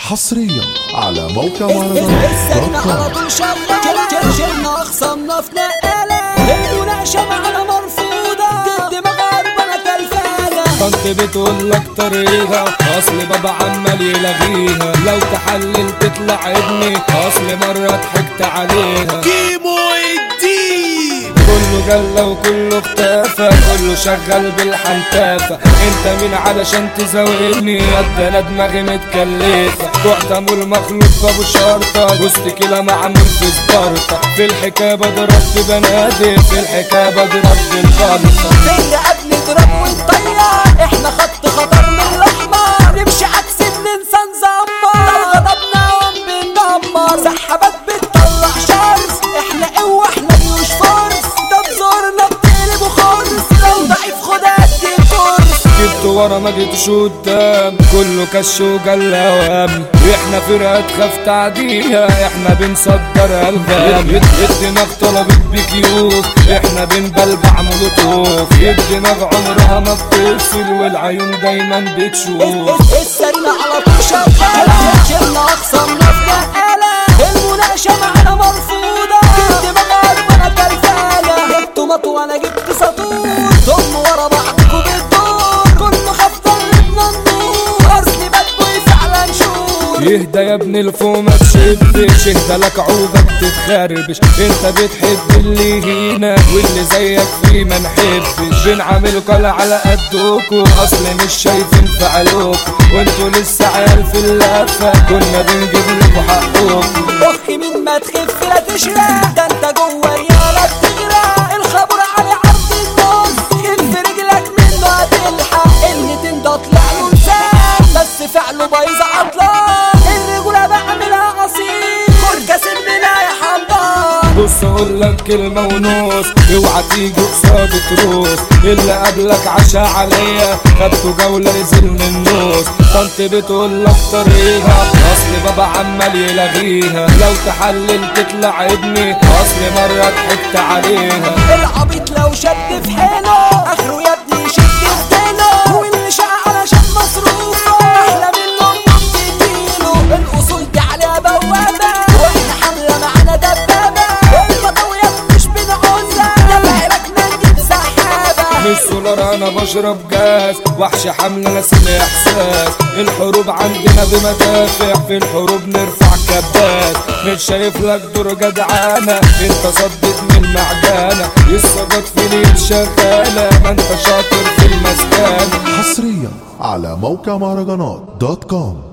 حصريا على موقع السجن على مهرجانات طول شغال شلنا اخصامنا في نقالة المناقشة معانا مرفوضة الدماغ هربانة تلفانة كنت بتقول لك طريقة اصل بابا عمال يلغيها لو تحلل تطلع ابني اصل مرة ضحكت عليها كيمو الدين كله جلة وكله اختفى كله شغال بالحنتافة انت مين علشان تزاولني قد انا دماغي متكلفة رحت امول مخلوق بابو شرطة وسط كده معمول في سبارتا في الحكاية بضرب في بنادم في الحكاية بضرب في الخلطة فيا قبل نضرب ونطير احنا خط خطر من الاحمر نمشي عكس الانسان زمر لو غضبنا قوم بندمر سحابات بتطلع شرس احنا قوة احنا جيوش فرس ده بزورنا بتقلب وخرس لو ضعيف خد قد الكرس جبت ورا ما جيتش قدام كله كش وجلوام احنا فرقة تخاف تعديها احنا بنصدر الغام الدماغ طلبت بكيوف احنا بنبلبع مولوتوف الدماغ عمرها ما بتفصل والعيون دايما بتشوف السرينا على طول شغالة شلنا أقسامنا في نقالة المناقشة معانا مرفوضة الدماغ هربانة ترفانة جبتوا مطو وأنا جبت سطور ضم ورا بعضكوا بالدور كله خاف ضربنا النور أصلي باد بوي فعلا شور يهدى يا ابن الفو ما تشدش اهدى لك عوبك تتخربش انت بتحب اللي هنا واللي زيك فيه ما نحبش بنعاملكوا على على قدكوا اصل مش شايفين فعلوكوا وانتوا لسه عيال في اللفه كنا بنجيب لكوا حقكوا أخي من ما تخف لا تشرق ده أنت جوه ريالك تغرق الخبر على عرض النص خف رجلك منه هتلحق اللي ده طلع له لسان بس فعله بايظ عطلان الرجولة بعملها عصير كركس مننا يا حمضان بص اقول لك كلمة ونص اوعى تيجي قصاد تروس اللي قبلك عشا عليا خدته جولة نزل من النص طنط بتقول لك طريقها اصل بابا عمال يلغيها لو تحلل تطلع ابني اصل مرة ضحكت عليها العبيط لو شد في حيله اخره يا ابني يشد في ديله واللي شقى علشان مصروفه احلى منه بتديله الاصول دي عليها بوابه واحنا حمله معانا دبابه المطويات مش بنعوزها ده بعيرك نجيب سحابه من السولار انا بشرب جاز وحش حمل ناس الاحساس الحروب عندنا بمدافع في الحروب نرفع كبات مش شايف لك دور جدعانه انت صدت من المعجنه الصجات في ليل شغاله ما انت شاطر في المسكنه حصريا على موقع مهرجانات دوت كوم